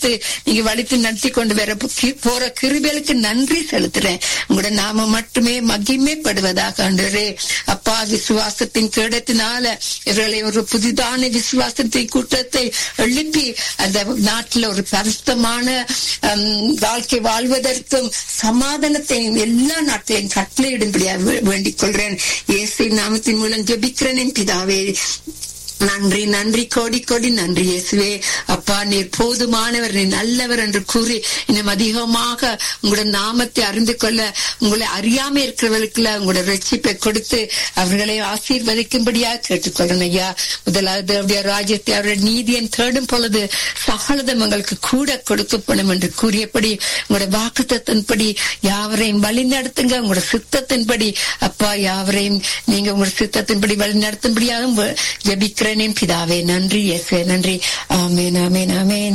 கொடுத்து நீங்க வழித்து நடத்தி கொண்டு வர கி- போற கிருபைகளுக்கு நன்றி செலுத்துறேன் உங்களோட நாம மட்டுமே மகிமைப்படுவதாக ஆண்டவரே அப்பா விசுவாசத்தின் கேடத்தினால இவர்களை ஒரு புதிதான விசுவாசத்தை கூட்டத்தை எழுப்பி அந்த நாட்டில் ஒரு பரிசுத்தமான ஹம், வாழ்க்கை வாழ்வதற்கும் சமாதானத்தையும் எல்லா நாட்டிலையும் கட்டளையிடும்படியாக வேண்டிக் கொள்றேன் இயேசு நாமத்தின் மூலம் ஜெபிக்கிறேன் என் பிதாவே நன்றி நன்றி கோடி கோடி நன்றி இயேசுவே அப்பா நீர் போதுமானவர் நீர் நல்லவர் என்று கூறி இன்னும் அதிகமாக உங்களோட நாமத்தை அறிந்து கொள்ள உங்களை அறியாம இருக்கிறவர்களுக்குள்ள உங்களோட ரட்சிப்பை கொடுத்து அவர்களை ஆசீர்வதிக்கும்படியாக கேட்டுக்கொள்ளணும் ஐயா முதலாவது அவருடைய ராஜ்யத்தை அவருடைய நீதியை தேடும் பொழுது சகலதம் எங்களுக்கு கூட கொடுக்கப்படும் என்று கூறியபடி உங்களோட வாக்குத்தத்தின்படி யாவரையும் வழி நடத்துங்க உங்களோட சித்தத்தின்படி அப்பா யாவரையும் நீங்க உங்களோட சித்தத்தின்படி வழி நடத்தும்படியாக ஜபிக்கிறேன் என் பிதாவே நன்றி இயேசுவே நன்றி ஆமேன் ஆமேன் ஆமேன்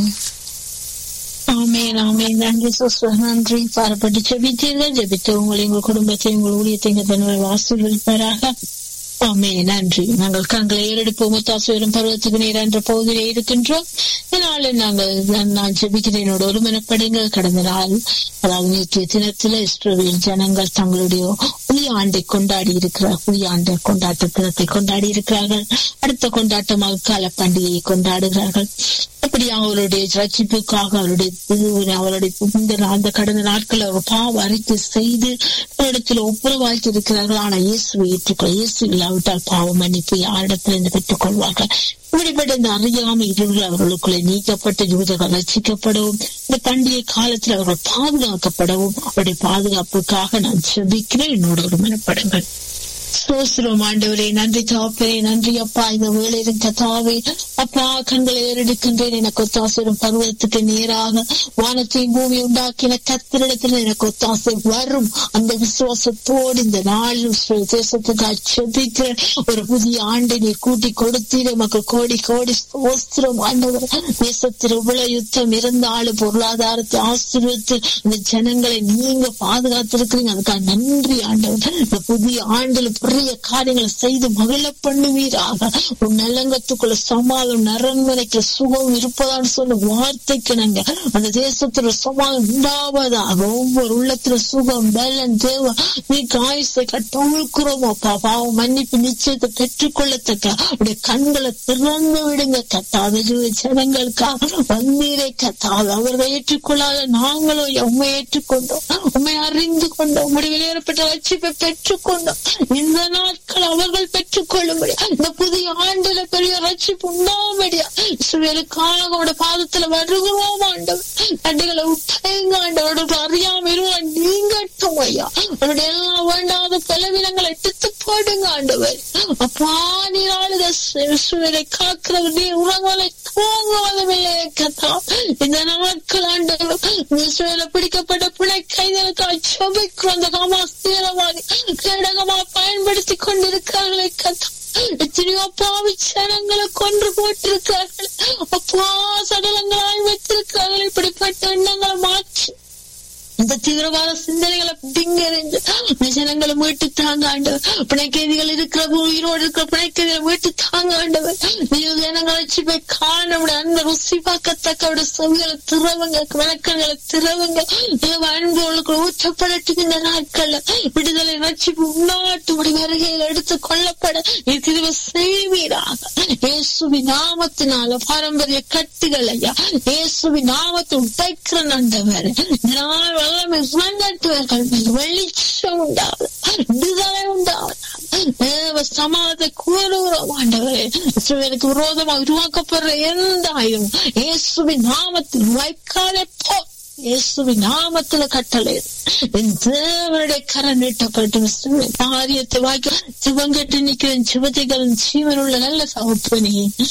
ஆமேன் ஆமேன் நன்றி சிஸ்டர் நன்றி பாரப்பட்டு ஜெபித்தீர்கள் ஜெபித்து உங்களை உங்கள் குடும்பத்தை உங்கள் ஊழியத்தை எங்கள் தன்னுடைய வாசிப்பதாக ஆமே நன்றி நாங்கள் கண்களை ஏறெடுப்போம் முத்தாசுவரும் பருவத்துக்கு நேர் என்ற பகுதியிலே இருக்கின்றோம் இதனால நாங்கள் நான் நான் ஜெபிக்கிறேன் என்னோட ஒருமனப்படுங்கள் கடந்த நாள் அதாவது நேற்றைய தினத்தில் இஸ்ரோவில் ஜனங்கள் தங்களுடைய புதிய ஆண்டை கொண்டாடி இருக்கிறார் புதிய ஆண்டை கொண்டாட்ட தினத்தை கொண்டாடி இருக்கிறார்கள் அடுத்த கொண்டாட்டமாக கால பண்டிகையை கொண்டாடுகிறார்கள் அப்படி அவருடைய ரட்சிப்புக்காக அவருடைய இது அவருடைய இந்த அந்த கடந்த நாட்கள் அவர் பாவ அறிக்கை செய்து இடத்துல ஒப்புரவாக்கி இருக்கிறார்கள் ஆனா இயேசுவை ஏற்றுக்கொள்ள இயேசு இல்லாவிட்டால் பாவ மன்னிப்பு யாரிடத்துல இருந்து பெற்றுக் கொள்வார்கள் இப்படிப்பட்ட இந்த அறியாமை இருள் அவர்களுக்குள்ளே நீக்கப்பட்டு யூதர்கள் ரசிக்கப்படவும் இந்த பண்டிகை காலத்தில் அவர்கள் பாதுகாக்கப்படவும் அவருடைய பாதுகாப்புக்காக நான் செபிக்கிறேன் என்னோட ஒரு மனப்படுங்கள் சோசிரம் ஆண்டவரே நன்றி தாப்பரே நன்றி அப்பா இந்த வேலையிலும் கத்தாவே அப்பா கண்களை ஏறெடுக்கின்றேன் எனக்கு ஒத்தாசிரும் பருவத்துக்கு நேராக வானத்தையும் பூமி உண்டாக்கின கத்திரிடத்தில் எனக்கு ஒத்தாசை வரும் அந்த விசுவாசத்தோடு இந்த நாள் தேசத்துக்கு அச்சபிக்கிற ஒரு புதிய ஆண்டை நீ கூட்டி கொடுத்தீர் நமக்கு கோடி கோடி சோஸ்திரம் ஆண்டவர் தேசத்தில் இவ்வளவு யுத்தம் இருந்தாலும் பொருளாதாரத்தை ஆசீர்வித்து இந்த ஜனங்களை நீங்க பாதுகாத்திருக்கிறீங்க அதுக்காக நன்றி ஆண்டவர் இந்த புதிய ஆண்டில் பெரிய காரியங்களை செய்து மகிழ பண்ணுவீராக உன் நிலங்கத்துக்குள்ள சமாதம் நரண்மனைக்கு சுகம் இருப்பதான்னு சொன்ன வார்த்தைக்கு நாங்க அந்த தேசத்துல சமாதம் உண்டாவதாக ஒவ்வொரு உள்ளத்துல சுகம் பலன் தேவ நீ காயசை கட்டவிழ்க்கிறோம் அப்பா பாவம் மன்னிப்பு நிச்சயத்தை பெற்றுக்கொள்ளத்தக்க உடைய கண்களை திறந்து விடுங்க கத்தாத ஜனங்களுக்காக வந்தீரை கத்தாத அவர்களை ஏற்றுக்கொள்ளாத நாங்களும் உண்மை ஏற்றுக்கொண்டோம் உண்மை அறிந்து கொண்டோம் உடைய வெளியேறப்பட்ட ரட்சிப்பை பெற்றுக்கொண்டோம் இந்த நாட்கள் அவர்கள் பெற்றுக்கொள்ளும்படி இந்த புதிய ஆண்டுல பெரிய ரட்சிப்பு உண்டாமடியா இஸ்ரேலுக்காக உட பாதத்துல வருகிறோம் ஆண்டவர் அண்டைகளை விட்டேங்க ஆண்டவரோட அறியாம இருவா நீங்கட்டும் ஐயா அவருடைய எல்லா வேண்டாத பலவீனங்களை எடுத்து போடுங்க ஆண்டவர் அப்பா நீராளுத இஸ்ரேலை காக்கிறவர் நீ உறவுகளை தூங்குவதுமில்லை கதா இந்த நாட்கள் ஆண்டவர் இஸ்ரேல பிடிக்கப்பட்ட பிணை கைதலுக்கு சபிக்கும் அந்த காமாஸ் தீவிரவாதி கேடகமா பயன்படுத்தி கொண்டிருக்கிறார்களே கதா எத்தனையோ பாவி சனங்களை கொன்று போட்டிருக்கிறார்கள் அப்பா சடலங்களாய் வைத்திருக்கிறார்கள் இப்படிப்பட்ட எண்ணங்களை மாற்றி இந்த தீவிரவாத சிந்தனைகளை பிடிங்கறிந்து ஜனங்களை மீட்டு தாங்க ஆண்டவர் பிணைக்கைதிகள் இருக்கிற உயிரோடு இருக்கிற பிணைக்கைதிகளை மீட்டு தாங்க ஆண்டவர் ஜனங்களை போய் காண அந்த ருசி பார்க்கத்தக்க செவிகளை திறவுங்க விளக்கங்களை திறவுங்க அன்புகளுக்கு ஊற்றப்படட்டும் இந்த நாட்கள்ல விடுதலை ரட்சிப்பு உள்நாட்டு வருகையில் எடுத்து கொள்ளப்பட திரும்ப செய்வீராக இயேசுவி நாமத்தினால பாரம்பரிய கட்டுகள் ஐயா இயேசுவி நாமத்தை உடைக்கிற நண்டவர் நான் வல்லமை சுமந்தட்டுவர்கள் வெளிச்சம் உண்டாவது விடுதலை உண்டாவது தேவ சமாதத்தை கூறுகிறோம் ஆண்டவரே இஸ்ரவேலுக்கு விரோதமாக உருவாக்கப்படுற எந்த ஆயுதம் இயேசுவின் நாமத்தில் வைக்காதே போ இயேசுவின் நாமத்துல கட்டளை என் தேவனுடைய கரம் நீட்டப்பட்டு காரியத்தை வாக்கி சிவங்கட்டு நிற்கிறேன் சிவதைகள் ஜீவனுள்ள நல்ல சகப்பனே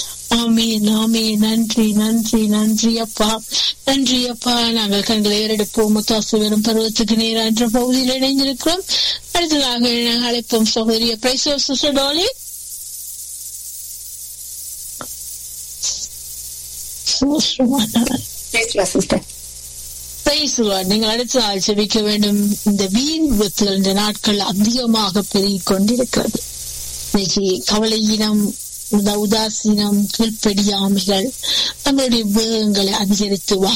ஆமே நாமே நன்றி நன்றி நன்றி அப்பா நன்றி அப்பா நாங்கள் கண்களை ஏறெடுப்போம் முத்தாசு வெறும் பருவத்துக்கு நேரம் என்ற பகுதியில் இணைந்திருக்கிறோம் அடுத்ததாக அழைப்போம் சகோதரிய பிரைசோ சிஸ்டர் டாலி நீங்கள் அடுத்த நாள் செபிக்க வேண்டும் இந்த வீண் விபத்துகள் இந்த நாட்கள் அதிகமாக பெருகிக் கொண்டிருக்கிறது இன்னைக்கு கவலையினம் உதாசீனம் கீழ்ப்படியாமைகள் தங்களுடைய வேகங்களை அதிகரித்து